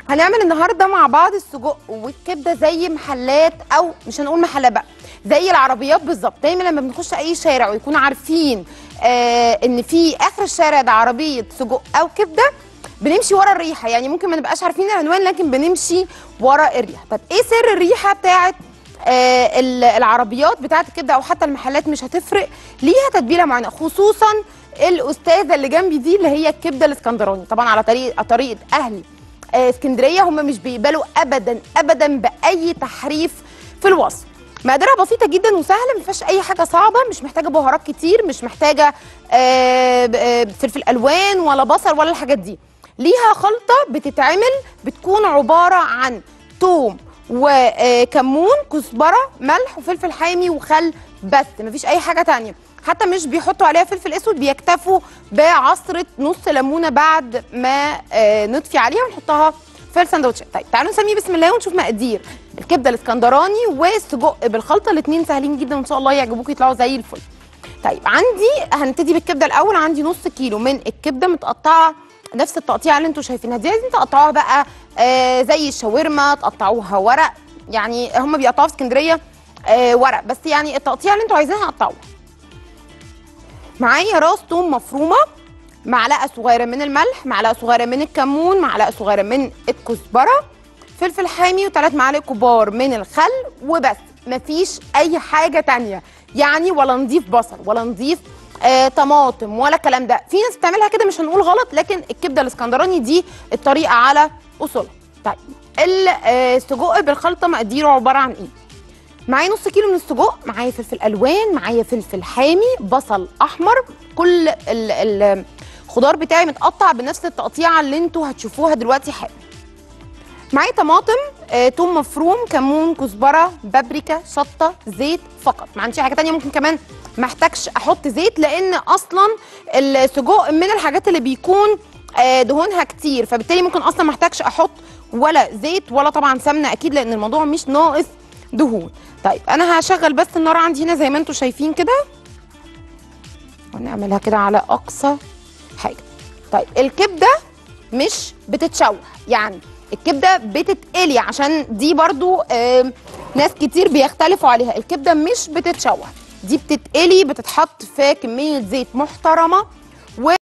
هنعمل النهارده مع بعض السجق والكبده زي محلات او مش هنقول محلات بقى زي العربيات بالظبط دايما لما بنخش اي شارع ويكون عارفين آه ان في اخر الشارع ده عربيه سجق او كبده بنمشي ورا الريحه يعني ممكن ما نبقاش عارفين العنوان لكن بنمشي ورا الريحه طب ايه سر الريحه بتاعه آه ال- العربيات بتاعه الكبده او حتى المحلات مش هتفرق ليها تتبيله معينه خصوصا الاستاذه اللي جنبي دي اللي هي الكبده الاسكندراني طبعا على طريقه طريقه اهلي آه، اسكندريه هم مش بيقبلوا ابدا ابدا باي تحريف في الوصف مقاديرها بسيطه جدا وسهله ما فيهاش اي حاجه صعبه مش محتاجه بهارات كتير مش محتاجه آه، ب- آه، فلفل الوان ولا بصل ولا الحاجات دي ليها خلطه بتتعمل بتكون عباره عن توم وكمون كزبره ملح وفلفل حامي وخل بس مفيش اي حاجه تانية حتى مش بيحطوا عليها فلفل اسود بيكتفوا بعصره نص ليمونه بعد ما آه، نطفي عليها ونحطها في السندوتشات طيب تعالوا نسميه بسم الله ونشوف مقادير الكبده الاسكندراني والسجق بالخلطه الاثنين سهلين جدا وان شاء الله يعجبوكم يطلعوا زي الفل طيب عندي هنبتدي بالكبده الاول عندي نص كيلو من الكبده متقطعه نفس التقطيعه اللي انتوا شايفينها دي عايزين تقطعوها بقى آه زي الشاورما تقطعوها ورق يعني هم بيقطعوها في اسكندريه آه ورق بس يعني التقطيعه اللي انتوا عايزينها قطعوها معايا راس توم مفرومه معلقه صغيره من الملح معلقه صغيره من الكمون معلقه صغيره من الكزبره فلفل حامي وثلاث معالق كبار من الخل وبس مفيش اي حاجه تانية يعني ولا نضيف بصل ولا نضيف آه طماطم ولا الكلام ده في ناس بتعملها كده مش هنقول غلط لكن الكبده الاسكندراني دي الطريقه على اصولها طيب السجق بالخلطه مقاديره عباره عن ايه معايا نص كيلو من السجق معايا فلفل الوان معايا فلفل حامي بصل احمر كل ال- ال- الخضار بتاعي متقطع بنفس التقطيعه اللي انتوا هتشوفوها دلوقتي حالا معايا طماطم آه، توم مفروم كمون كزبره بابريكا شطه زيت فقط ما عنديش حاجه تانية ممكن كمان ما احتاجش احط زيت لان اصلا السجق من الحاجات اللي بيكون آه، دهونها كتير فبالتالي ممكن اصلا ما احتاجش احط ولا زيت ولا طبعا سمنه اكيد لان الموضوع مش ناقص دهون طيب انا هشغل بس النار عندي هنا زي ما انتم شايفين كده ونعملها كده على اقصى حاجه طيب الكبده مش بتتشوح يعني الكبده بتتقلي عشان دي برضو آم، ناس كتير بيختلفوا عليها الكبده مش بتتشوح دي بتتقلي بتتحط في كميه زيت محترمه